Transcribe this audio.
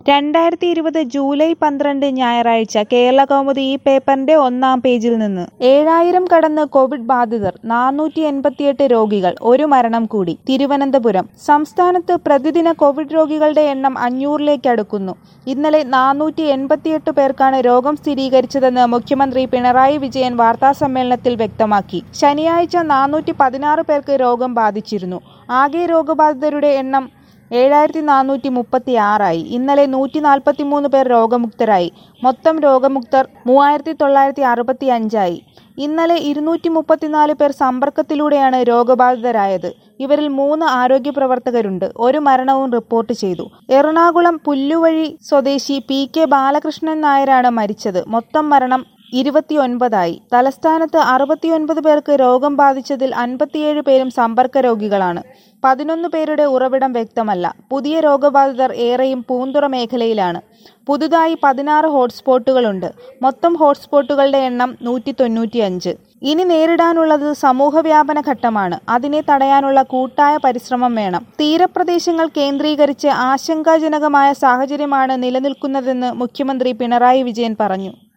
രണ്ടായിരത്തി ഇരുപത് ജൂലൈ പന്ത്രണ്ട് ഞായറാഴ്ച കേരളകൗമുദി ഈ പേപ്പറിന്റെ ഒന്നാം പേജിൽ നിന്ന് ഏഴായിരം കടന്ന് കോവിഡ് ബാധിതർ നാനൂറ്റി എൺപത്തിയെട്ട് രോഗികൾ ഒരു മരണം കൂടി തിരുവനന്തപുരം സംസ്ഥാനത്ത് പ്രതിദിന കോവിഡ് രോഗികളുടെ എണ്ണം അഞ്ഞൂറിലേക്ക് അടുക്കുന്നു ഇന്നലെ നാനൂറ്റി എൺപത്തിയെട്ട് പേർക്കാണ് രോഗം സ്ഥിരീകരിച്ചതെന്ന് മുഖ്യമന്ത്രി പിണറായി വിജയൻ വാർത്താസമ്മേളനത്തിൽ വ്യക്തമാക്കി ശനിയാഴ്ച നാനൂറ്റി പതിനാറ് പേർക്ക് രോഗം ബാധിച്ചിരുന്നു ആകെ രോഗബാധിതരുടെ എണ്ണം ഏഴായിരത്തി നാനൂറ്റി മുപ്പത്തി ആറായി ഇന്നലെ നൂറ്റി നാൽപ്പത്തി മൂന്ന് പേർ രോഗമുക്തരായി മൊത്തം രോഗമുക്തർ മൂവായിരത്തി തൊള്ളായിരത്തി അറുപത്തി അഞ്ചായി ഇന്നലെ ഇരുന്നൂറ്റി മുപ്പത്തിനാല് പേർ സമ്പർക്കത്തിലൂടെയാണ് രോഗബാധിതരായത് ഇവരിൽ മൂന്ന് ആരോഗ്യ പ്രവർത്തകരുണ്ട് ഒരു മരണവും റിപ്പോർട്ട് ചെയ്തു എറണാകുളം പുല്ലുവഴി സ്വദേശി പി കെ ബാലകൃഷ്ണൻ നായരാണ് മരിച്ചത് മൊത്തം മരണം ഇരുപത്തിയൊൻപതായി തലസ്ഥാനത്ത് അറുപത്തിയൊൻപത് പേർക്ക് രോഗം ബാധിച്ചതിൽ അൻപത്തിയേഴ് പേരും സമ്പർക്ക രോഗികളാണ് പതിനൊന്ന് പേരുടെ ഉറവിടം വ്യക്തമല്ല പുതിയ രോഗബാധിതർ ഏറെയും പൂന്തുറ മേഖലയിലാണ് പുതുതായി പതിനാറ് ഹോട്ട്സ്പോട്ടുകളുണ്ട് മൊത്തം ഹോട്ട്സ്പോട്ടുകളുടെ എണ്ണം നൂറ്റി തൊണ്ണൂറ്റിയഞ്ച് ഇനി നേരിടാനുള്ളത് സമൂഹവ്യാപന ഘട്ടമാണ് അതിനെ തടയാനുള്ള കൂട്ടായ പരിശ്രമം വേണം തീരപ്രദേശങ്ങൾ കേന്ദ്രീകരിച്ച് ആശങ്കാജനകമായ സാഹചര്യമാണ് നിലനിൽക്കുന്നതെന്ന് മുഖ്യമന്ത്രി പിണറായി വിജയൻ പറഞ്ഞു